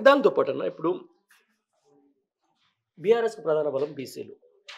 దాంతో పాటు అన్న ఇప్పుడు బీఆర్ఎస్కి ప్రధాన బలం బీసీలు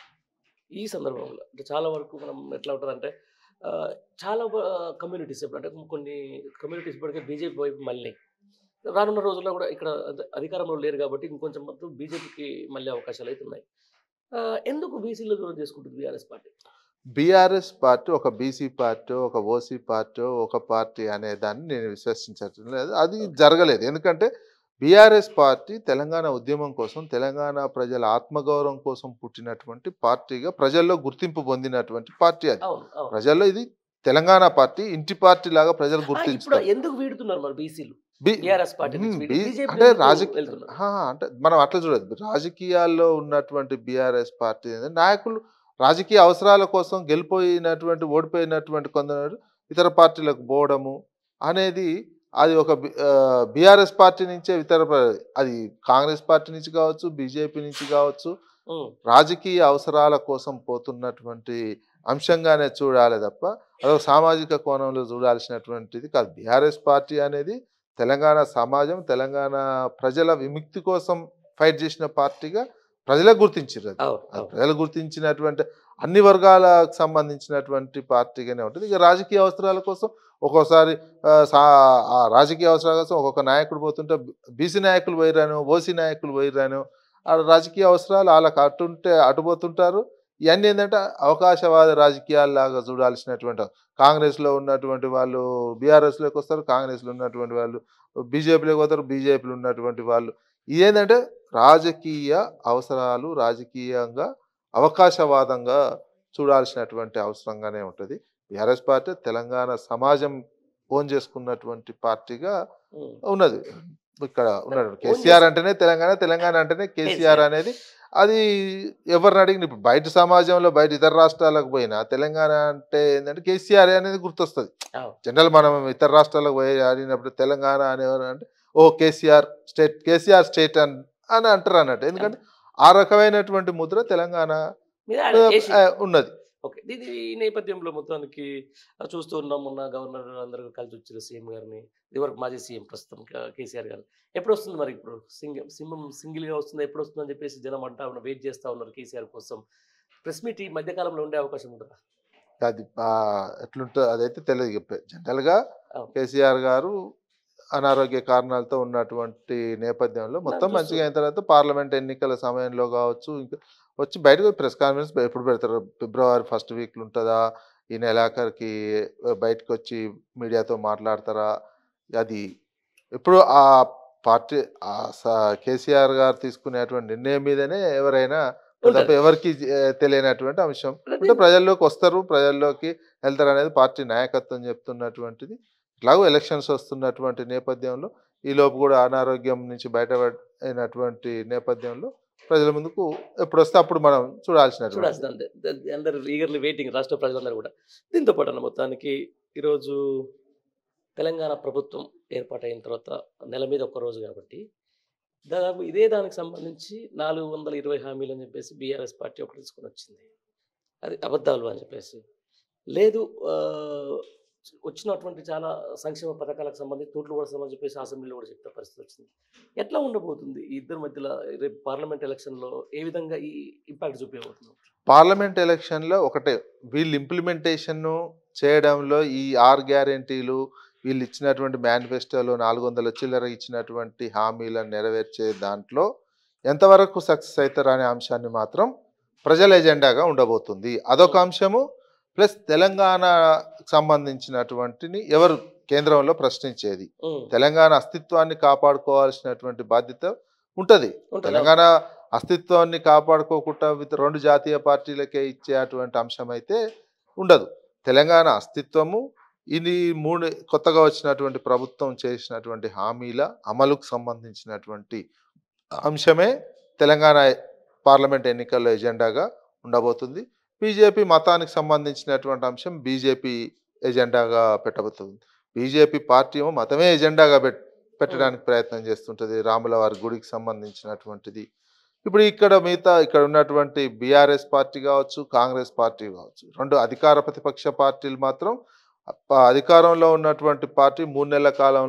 ఈ సందర్భంలో అంటే చాలా వరకు మనం ఎట్లా ఉంటుందంటే ఆ, చాలా కమ్యూనిటీస్ ఇప్పుడు అంటే కొన్ని కమ్యూనిటీస్ ఇప్పటికే బీజేపీ వైపు మళ్ళీ రానున్న రోజుల్లో కూడా ఇక్కడ అధ- అధికారంలో లేరు కాబట్టి ఇంకొంచెం మొత్తం బీజేపీకి మళ్ళీ అవకాశాలు అయితే ఉన్నాయి ఆ, ఎందుకు బీసీలో దూరం చేసుకుంటుంది బీఆర్ఎస్ పార్టీ బీఆర్ఎస్ పార్టీ ఒక బీసీ పార్టీ ఒక ఓసీ పార్టీ ఒక పార్టీ అనే దాన్ని నేను విశ్వసించడం లేదు అది జరగలేదు ఎందుకంటే బీఆర్ఎస్ పార్టీ తెలంగాణ ఉద్యమం కోసం తెలంగాణ ప్రజల ఆత్మగౌరవం కోసం పుట్టినటువంటి పార్టీగా ప్రజల్లో గుర్తింపు పొందినటువంటి పార్టీ అది అవును అవును ప్రజల్లో ఇది తెలంగాణ పార్టీ ఇంటి పార్టీ లాగా ప్రజలు ఆ, ఇప్పుడు గుర్తించుతారు ఎందుకు వీడుతున్నారు మరి బీసీలు బి- బీఆర్ఎస్ పార్టీ మ్మ్, నుంచి బి- బీజేపీ అంటే ఎందుకు రాజకీయ వెళ్తున్నారు? హా, అంటే మనం అట్లా చూడదు రాజకీయాల్లో ఉన్నటువంటి బీఆర్ఎస్ పార్టీ ఏంటంటే నాయకులు రాజకీయ అవసరాల కోసం గెలిపోయినటువంటి ఓడిపోయినటువంటి కొందరు ఇతర పార్టీలకు పోవడము అనేది అది ఒక బీఆర్ఎస్ పార్టీ నుంచే ఇతర ప- అది కాంగ్రెస్ పార్టీ నుంచి కావచ్చు బీజేపీ నుంచి కావచ్చు ఉమ్, రాజకీయ అవసరాల కోసం పోతున్నటువంటి అంశంగానే చూడాలి తప్ప అదొక సామాజిక కోణంలో చూడాల్సినటువంటిది కాదు బీఆర్ఎస్ పార్టీ అనేది తెలంగాణ సమాజం తెలంగాణ ప్రజల విముక్తి కోసం ఫైట్ చేసిన పార్టీగా ప్రజలకు గుర్తించారు అది అవును అది అవును ప్రజలు గుర్తించినటువంటి అన్ని వర్గాలకు సంబంధించినటువంటి పార్టీగానే ఉంటుంది ఇక రాజకీయ అవసరాల కోసం ఒక్కోసారి ఆ, సా- ఆ రాజకీయ అవసరాల కోసం ఒక్కొక్క నాయకుడు పోతుంటే బీసీ నాయకులు పోయిరాను ఓసీ నాయకులు పోయిరాను ఆ రాజకీయ అవసరాలు వాళ్ళకి అటుంటే అటు పోతుంటారు ఇవన్నీ ఏంటంటే అవకాశవాద రాజకీయాల్లాగా చూడాల్సినటువంటి కాంగ్రెస్లో ఉన్నటువంటి వాళ్ళు బీఆర్ఎస్లోకి వస్తారు కాంగ్రెస్లో ఉన్నటువంటి వాళ్ళు బీజేపీలోకి పోతారు బీజేపీలో ఉన్నటువంటి వాళ్ళు ఇదేంటంటే రాజకీయ అవసరాలు రాజకీయంగా అవకాశవాదంగా చూడాల్సినటువంటి అవసరంగానే ఉంటుంది బీఆర్ఎస్ పార్టీ తెలంగాణ సమాజం ఓన్ చేసుకున్నటువంటి పార్టీగా ఉమ్. ఉన్నది ఇక్కడ ఉన్నాడు ఓన్ కేసీఆర్ అంటేనే తెలంగాణ తెలంగాణ అంటేనే కేసీఆర్ అనేది అది ఎవరిని అడిగిన ఇప్పుడు బయట సమాజంలో బయట ఇతర రాష్ట్రాలకు పోయినా తెలంగాణ అంటే ఏంటంటే కేసీఆర్ అనేది గుర్తొస్తుంది అవును. జనరల్ మనం ఇతర రాష్ట్రాలకు పోయి ఆడినప్పుడు తెలంగాణ అనేవారు అంటే ఓ కేసీఆర్ స్టేట్ కేసీఆర్ స్టేట్ అని అని అంటారు అన్నట్టు ఎందుకంటే ఆ రకమైనటువంటి ముద్ర తెలంగాణ మీద ఆ, వేసి- ఆ, ఉన్నది ఓకే ఇది ఈ నేపథ్యంలో మొత్తానికి ఆ, చూస్తూ ఉన్నాం మొన్న గవర్నర్ అందరూ కలిసి వచ్చారు సీఎం గారిని ఇదివరకు మాజీ సీఎం ప్రస్తుతం క- కేసీఆర్ గారు ఎప్పుడు వస్తుంది మరి ఇప్పుడు సింగిల్ సింహం సింగిల్గా వస్తుందా ఎప్పుడు వస్తుందని చెప్పేసి జనం అంటా ఉన్నారు వెయిట్ చేస్తూ ఉన్నారు కేసీఆర్ కోసం ప్రెస్ మీట్ ఈ మధ్యకాలంలో ఉండే అవకాశం ఉంటుందా అది ఆ, ఎట్లుంటుంది అదైతే తెలియదు చెప్పే జనరల్గా అవును. కేసీఆర్ గారు అనారోగ్య కారణాలతో ఉన్నటువంటి నేపథ్యంలో మొత్తం చూస్తూ- మంచిగా అయిన తర్వాత పార్లమెంట్ ఎన్నికల సమయంలో కావచ్చు ఇంకా వచ్చి బయటకు ప్రెస్ కాన్ఫరెన్స్ ఎప్పుడు పెడతారు ఫిబ్రవరి ఫస్ట్ వీక్లు ఉంటుందా ఈ నెలాఖరికి బయటకు వచ్చి మీడియాతో మాట్లాడతారా అది ఎప్పుడు ఆ పార్టీ ఆ స- కేసీఆర్ గారు తీసుకునేటువంటి నిర్ణయం మీదనే ఎవరైనా తప్ప ఉంటుంది. ఎవరికి తెలియనటువంటి అంశం అంటే ప్రజల్లోకి వస్తారు ప్రజల్లోకి వెళ్తారు అనేది పార్టీ నాయకత్వం చెప్తున్నటువంటిది ఇట్లాగో ఎలక్షన్స్ వస్తున్నటువంటి నేపథ్యంలో ఈ లోపు కూడా అనారోగ్యం నుంచి బయటపడినటువంటి నేపథ్యంలో ప్రజల ముందుకు ఎప్పుడు వస్తే అప్పుడు మనం చూడాల్సినటువంటి చూడాల్సింది అంతే ద- అందరు ఈగర్లీ వెయిటింగ్ రాష్ట్ర ప్రజలందరూ కూడా దీంతో పాటు అన్న మొత్తానికి ఈరోజు తెలంగాణ ప్రభుత్వం ఏర్పాటైన తర్వాత నెల మీద ఒక్క రోజు కాబట్టి దాదాపు ఇదే దానికి సంబంధించి నాలుగు వందల ఇరవై హామీలు అని చెప్పేసి బీఆర్ఎస్ పార్టీ ఒకటి తీసుకొని వచ్చింది అది అబద్ధాలు అని చెప్పేసి లేదు ఆ, వచ్చినటువంటి చాలా సంక్షేమ పథకాలకు సంబంధించి తూట్లు కూడా అని చెప్పేసి అసెంబ్లీలో కూడా చెప్పే పరిస్థితి వచ్చింది ఎట్లా ఉండబోతుంది ఈ ఇద్దరి మధ్యలో రేపు పార్లమెంట్ ఎలక్షన్లో ఏ విధంగా ఈ ఇంపాక్ట్ చూపించబోతుంది పార్లమెంట్ ఎలక్షన్లో ఒకటే వీళ్ళు ఇంప్లిమెంటేషన్ చేయడంలో ఈ ఆర్ గ్యారెంటీలు వీళ్ళు ఇచ్చినటువంటి మేనిఫెస్టోలో నాలుగు వందల చిల్లర ఇచ్చినటువంటి హామీలను నెరవేర్చే దాంట్లో ఎంతవరకు సక్సెస్ అవుతారు అనే అంశాన్ని మాత్రం ప్రజల ఎజెండాగా ఉండబోతుంది అదొక అంశము ప్లస్ తెలంగాణకు సంబంధించినటువంటిని ఎవరు కేంద్రంలో ప్రశ్నించేది ఉమ్, తెలంగాణ అస్తిత్వాన్ని కాపాడుకోవాల్సినటువంటి బాధ్యత ఉంటుంది ఉంటుంది. తెలంగాణ అస్తిత్వాన్ని కాపాడుకోకుండా విత్ రెండు జాతీయ పార్టీలకే ఇచ్చేటువంటి అంశం అయితే ఉండదు తెలంగాణ అస్తిత్వము ఇది మూడు కొత్తగా వచ్చినటువంటి ప్రభుత్వం చేసినటువంటి హామీల అమలుకు సంబంధించినటువంటి అంశమే తెలంగాణ పార్లమెంట్ ఎన్నికల్లో ఎజెండాగా ఉండబోతుంది బీజేపీ మతానికి సంబంధించినటువంటి అంశం బీజేపీ ఎజెండాగా పెట్టబోతుంది బీజేపీ పార్టీ ఏమో మతమే ఎజెండాగా పెట్ పెట్టడానికి ప్రయత్నం చేస్తుంటుంది రాముల వారి గుడికి సంబంధించినటువంటిది ఇప్పుడు ఇక్కడ మిగతా ఇక్కడ ఉన్నటువంటి బీఆర్ఎస్ పార్టీ కావచ్చు కాంగ్రెస్ పార్టీ కావచ్చు రెండు అధికార ప్రతిపక్ష పార్టీలు మాత్రం ప- అధికారంలో ఉన్నటువంటి పార్టీ మూడు నెలల కాలంలో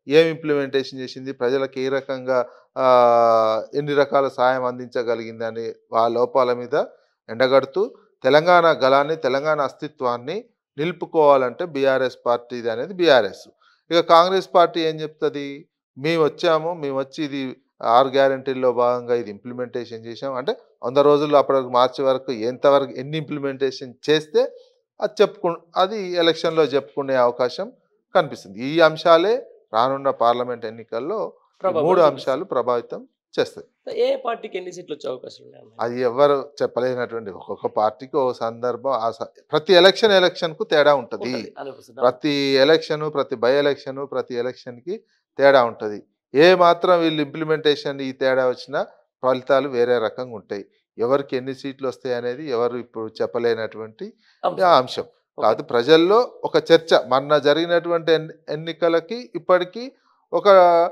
ఏం ఇంప్లిమెంటేషన్ చేసింది ప్రజలకు ఏ రకంగా ఆ, ఎన్ని రకాల సాయం అందించగలిగింది అని ఆ లోపాల మీద ఎండగడుతూ తెలంగాణ గలాన్ని తెలంగాణ అస్తిత్వాన్ని నిలుపుకోవాలంటే బీఆర్ఎస్ పార్టీది అనేది బీఆర్ఎస్ ఇక కాంగ్రెస్ పార్టీ ఏం చెప్తుంది మేము వచ్చాము మేము వచ్చి ఇది ఆరు గ్యారంటీల్లో భాగంగా ఇది ఇంప్లిమెంటేషన్ చేసాం అంటే వంద రోజుల్లో అప్పటి వరకు మార్చి వరకు ఎంతవరకు ఎన్ని ఇంప్లిమెంటేషన్ చేస్తే అది చెప్పుకు అది ఎలక్షన్లో చెప్పుకునే అవకాశం కనిపిస్తుంది ఈ అంశాలే రానున్న పార్లమెంట్ ఎన్నికల్లో ఈ ప్రభావం మూడు చూపిస్తుంది. అంశాలు ప్రభావితం చేస్తాయి ఏ పార్టీకి ఎన్ని సీట్లు వచ్చే అవకాశం ఉన్నాయి అన్న? అది ఎవరు చెప్పలేనటువంటి ఒక్కొక్క పార్టీకి ఓ సందర్భం ఆ స- ప్రతి ఎలక్షన్ ఎలక్షన్ కు తేడా ఉంటుంది ఉంటది, అనిపిస్తుంది. ప్రతి ఎలక్షన్ ప్రతి బై ఎలక్షన్ ప్రతి ఎలక్షన్ కి తేడా ఉంటుంది ఏ మాత్రం వీళ్ళు ఇంప్లిమెంటేషన్ ఈ తేడా వచ్చినా ఫలితాలు వేరే రకంగా ఉంటాయి ఎవరికి ఎన్ని సీట్లు వస్తాయి అనేది ఎవరు ఇప్పుడు చెప్పలేనటువంటి అంశం. అంశం కాదు ప్రజల్లో ఒక చర్చ మొన్న జరిగినటువంటి ఎన్- ఎన్నికలకి ఇప్పటికీ ఒక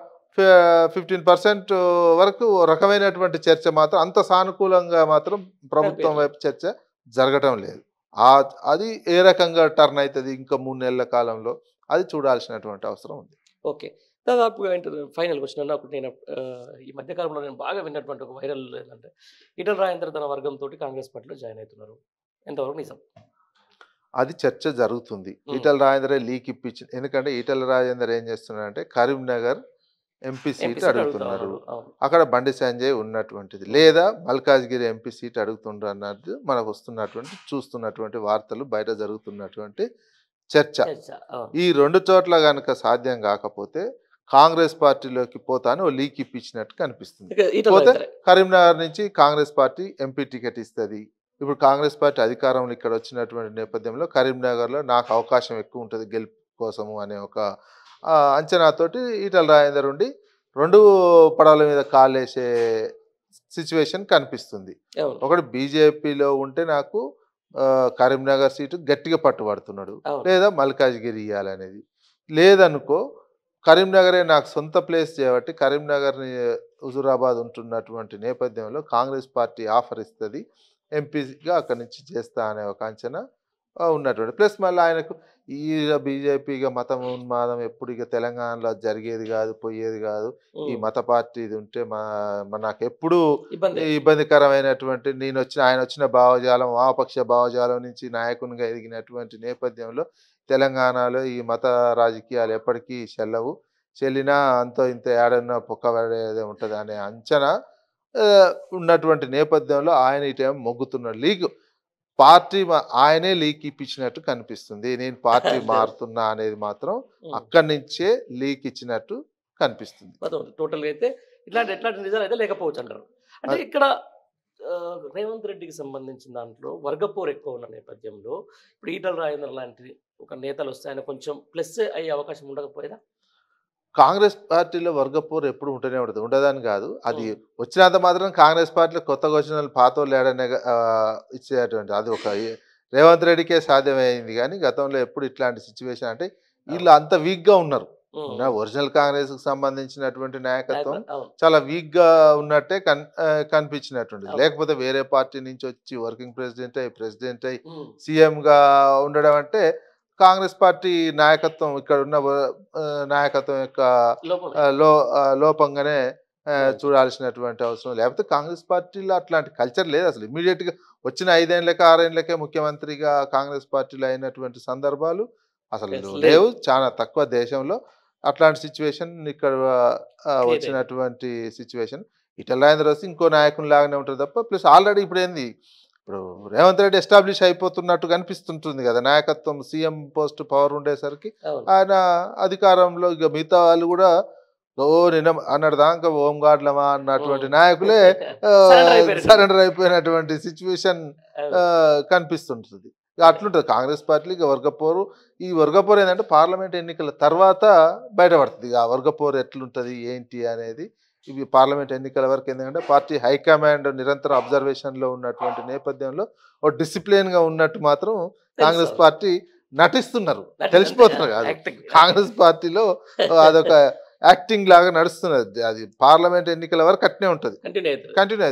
ఫిఫ్టీన్ పర్సెంట్ వరకు ఓ రకమైనటువంటి చర్చ మాత్రం అంత సానుకూలంగా మాత్రం ప్రభుత్వం వైపు చర్చ జరగటం లేదు ఆ అది ఏ రకంగా టర్న్ అవుతుంది ఇంకా మూడు నెలల కాలంలో అది చూడాల్సినటువంటి అవసరం ఉంది ఓకే దాదాపుగా ఏంటంటే ఫైనల్ క్వశ్చన్ నాకు నేను ఆ, ఈ మధ్య కాలంలో నేను బాగా విన్నటువంటి ఒక వైరల్ ఏంటంటే ఈటల రాజేందర్ తన వర్గంతో కాంగ్రెస్ పార్టీలో జాయిన్ అవుతున్నారు ఎంతవరకు నిజం అది చర్చ జరుగుతుంది మ్మ్. ఈటల రాజేందరే లీక్ ఇప్పించి ఎందుకంటే ఈటల రాజేందర్ ఏం చేస్తున్నారంటే Karimnagar MP MP seat seat అడుగుతున్నారు అడుగుతా ఉన్నారు. అవును. అక్కడ బండి సంజయ్ ఉన్నటువంటిది లేదా మల్కాజ్గిరి ఎంపీ సీట్ అడుగుతుండ్రు అన్నది మనకు వస్తున్నటువంటి చూస్తున్నటువంటి వార్తలు బయట జరుగుతున్నటువంటి చర్చ చర్చ, అవును. ఈ రెండు చోట్ల కనుక సాధ్యం కాకపోతే కాంగ్రెస్ పార్టీలోకి పోతాను ఓ లీక్ ఇప్పించినట్టు కనిపిస్తుంది ఇక ఈటల పోతే రాజేందరే. కరీంనగర్ నుంచి కాంగ్రెస్ పార్టీ ఎంపీ టికెట్ ఇస్తుంది ఇప్పుడు కాంగ్రెస్ పార్టీ అధికారంలో ఇక్కడ వచ్చినటువంటి నేపథ్యంలో కరీంనగర్లో నాకు అవకాశం ఎక్కువ ఉంటుంది గెలుపు కోసము అనే ఒక ఆ, అంచనాతోటి ఈటల రాజేందర్ ఉండి రెండు పడవల మీద కాలేసే సిచ్యువేషన్ కనిపిస్తుంది అవును ఒకటి బీజేపీలో ఉంటే నాకు ఆ, కరీంనగర్ సీటు గట్టిగా పట్టుబడుతున్నాడు అవును లేదా మల్కాజ్గిరి ఇవ్వాలనేది లేదనుకో కరీంనగరే నాకు సొంత ప్లేస్ చేయబట్టి కరీంనగర్ని హుజురాబాద్ ఉంటున్నటువంటి నేపథ్యంలో కాంగ్రెస్ పార్టీ ఆఫర్ ఇస్తుంది ఎంపీగా అక్కడి నుంచి చేస్తా అనే ఒక అంచనా ఆ, ఉన్నటువంటి ప్లస్ మళ్ళీ ఆయనకు ఈ బీజేపీగా మతం ఉన్మాదం ఎప్పుడు ఇక తెలంగాణలో జరిగేది కాదు పోయేది కాదు ఈ ఉమ్. మత పార్టీ ఇది ఉంటే మా మా- నాకు ఎప్పుడు ఇబ్బంది ఇబ్బందికరమైనటువంటి నేను వచ్చిన ఆయన వచ్చిన భావజాలం వామపక్ష భావజాలం నుంచి నాయకునిగా ఎదిగినటువంటి నేపథ్యంలో తెలంగాణలో ఈ మత రాజకీయాలు ఎప్పటికీ చెల్లవు చెల్లినా అంతో ఇంత ఏడన్నా పొక్కబడేదే ఉంటుంది అనే అంచనా ఆ, ఉన్నటువంటి నేపథ్యంలో ఆయన ఇటేమో మొగ్గుతున్నాడు లీగ్ పార్టీ మా- ఆయనే లీక్ ఇప్పించినట్టు కనిపిస్తుంది నేను పార్టీ మారుతున్నా అనేది మాత్రం ఉమ్. అక్కడి నుంచే లీక్ ఇచ్చినట్టు కనిపిస్తుంది మొత్తం టోటల్గా అయితే ఇట్లాంటి ఎట్లాంటి నిజాలు అయితే లేకపోవచ్చు అంటారు అంటే అది- ఇక్కడ ఆ, రేవంత్ రెడ్డికి సంబంధించిన దాంట్లో వర్గపోరు ఎక్కువ ఉన్న నేపథ్యంలో ఇప్పుడు ఈటల రాజేంద్ర లాంటి ఒక నేతలు వస్తే ఆయన కొంచెం ప్లస్ అయ్యే అవకాశం ఉండకపోయేదా కాంగ్రెస్ పార్టీలో వర్గపోరు ఎప్పుడు ఉంటూనే ఉంటుంది ఉండదని కాదు అది వచ్చినంత మాత్రం కాంగ్రెస్ పార్టీలో కొత్తగా వచ్చిన వాళ్ళు పాత వాళ్ళు ఏడనే ఇచ్చేటువంటి అది ఒక రేవంత్ రెడ్డికే సాధ్యమైంది కానీ గతంలో ఎప్పుడు ఇట్లాంటి సిచ్యువేషన్ అంటే వీళ్ళు అంత వీక్ గా ఉన్నారు ఉమ్. ఉన్న ఒరిజినల్ కాంగ్రెస్ కి సంబంధించినటువంటి నాయకత్వం నాయకులు- అవును చాలా వీక్ గా ఉన్నట్టే కన్ ఆ, కనిపించినటువంటి అవును. లేకపోతే వేరే పార్టీ నుంచి వచ్చి వర్కింగ్ ప్రెసిడెంట్ అయ్యి ప్రెసిడెంట్ అయ్యి ఉమ్. సీఎం గా ఉండడం అంటే కాంగ్రెస్ పార్టీ నాయకత్వం ఇక్కడ ఉన్న ఆ, నాయకత్వం యొక్క లోపం ఆ, లో ఆ, లోపంగానే ఆ, అవును. చూడాల్సినటువంటి అవసరం లేకపోతే కాంగ్రెస్ పార్టీలో అట్లాంటి కల్చర్ లేదు అసలు ఇమీడియట్ గా వచ్చిన ఐదేళ్ళకే ఆరేళ్ళకే ముఖ్యమంత్రిగా కాంగ్రెస్ పార్టీలో అయినటువంటి సందర్భాలు అసలు Yes, లేవు. లేవు చాలా తక్కువ దేశంలో అట్లాంటి సిచ్యువేషన్ ఇక్కడ ఆ, అయింది. వచ్చినటువంటి సిచ్యువేషన్ ఇటల రాజేంద్ర వస్తే ఇంకో నాయకుని లాగానే ఉంటుంది తప్ప ప్లస్ ఆల్రెడీ ఇప్పుడు ఏంది ఇప్పుడు రేవంత్ రెడ్డి ఎస్టాబ్లిష్ అయిపోతున్నట్టు కనిపిస్తుంటుంది కదా నాయకత్వం సీఎం పోస్ట్ పవర్ ఉండేసరికి అవును ఆయన అధికారంలో ఇక మిగతా వాళ్ళు కూడా ఓ నిన్న అన్నటి దాకా ఓం గాడ్లమా అన్నటువంటి ఉమ్. నాయకులే Surrender అయిపోయారు. సరెండర్ అయిపోయినటువంటి సిచ్యువేషన్ అవును. కనిపిస్తుంటుంది ఇక అట్లుంటుంది కాంగ్రెస్ పార్టీకి వర్గపోరు ఈ వర్గపోరు ఏంటంటే పార్లమెంట్ ఎన్నికల తర్వాత బయటపడుతుంది ఇక ఆ వర్గపోరు ఎట్లుంటుంది ఏంటి అనేది ఇవి పార్లమెంట్ ఎన్నికల వరకు ఎందుకంటే పార్టీ హైకమాండ్ నిరంతర అబ్జర్వేషన్ లో ఉన్నటువంటి నేపథ్యంలో ఓ డిసిప్లిన్ గా ఉన్నట్టు మాత్రం కాంగ్రెస్ తెలుసు. పార్టీ నటిస్తున్నారు That- తెలిసిపోతున్నారు కాదు Acting. కాంగ్రెస్ పార్టీలో అదొక యాక్టింగ్ లాగా నడుస్తున్నది అది పార్లమెంట్ ఎన్నికల వరకు అట్నే ఉంటుంది Continue అవుతుంది. కంటిన్యూ అవుతుంది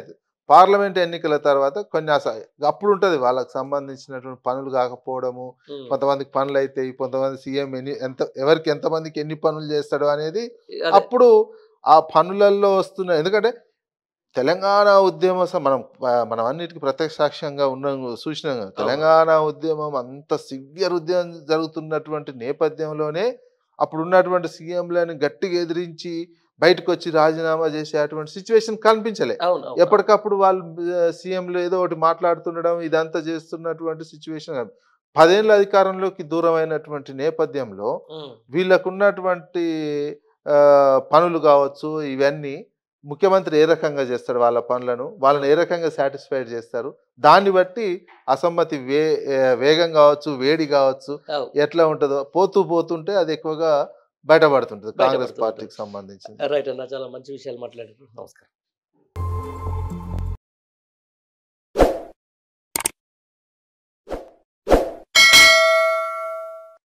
పార్లమెంట్ ఎన్నికల తర్వాత కొన్ని అస అప్పుడు ఉంటుంది వాళ్ళకి సంబంధించినటువంటి పనులు కాకపోవడము ఉమ్. కొంతమందికి పనులు అవుతాయి కొంతమంది సీఎం ఎన్ని ఎంత ఎవరికి ఎంతమందికి ఎన్ని పనులు చేస్తాడు అనేది అదే. అప్పుడు ఆ పనులలో వస్తున్న ఎందుకంటే తెలంగాణ ఉద్యమం అసలు మనం ఆ, మనం అన్నిటికీ ప్రత్యక్ష సాక్ష్యంగా ఉన్నాం చూసినాం కదా. తెలంగాణ ఉద్యమం అంత సివియర్ ఉద్యమం జరుగుతున్నటువంటి నేపథ్యంలోనే అప్పుడు ఉన్నటువంటి సీఎంలను గట్టిగా ఎదిరించి బయటకు వచ్చి రాజీనామా చేసేటువంటి సిచ్యువేషన్ కనిపించలే అవును అవును. ఎప్పటికప్పుడు వాళ్ళు సీఎంలు ఏదో ఒకటి మాట్లాడుతుండడం ఇదంతా చేస్తున్నటువంటి సిచ్యువేషన్ పదేళ్ళ అధికారంలోకి దూరమైనటువంటి నేపథ్యంలో ఉమ్. వీళ్ళకు ఉన్నటువంటి ఆ, పనులు కావచ్చు ఇవన్నీ ముఖ్యమంత్రి ఏ రకంగా చేస్తాడు వాళ్ళ పనులను వాళ్ళని ఏ రకంగా సాటిస్ఫైడ్ చేస్తారు దాన్ని బట్టి అసమ్మతి వే ఏ, వేగం కావచ్చు వేడి కావచ్చు అవును. ఎట్లా ఉంటుందో పోతూ పోతుంటే అది ఎక్కువగా బయటపడుతుంటుంది కాంగ్రెస్ బయటపడుతుంటుంది. పార్టీకి సంబంధించి రైట్ అన్న చాలా మంచి విషయాలు మాట్లాడారు నమస్కారం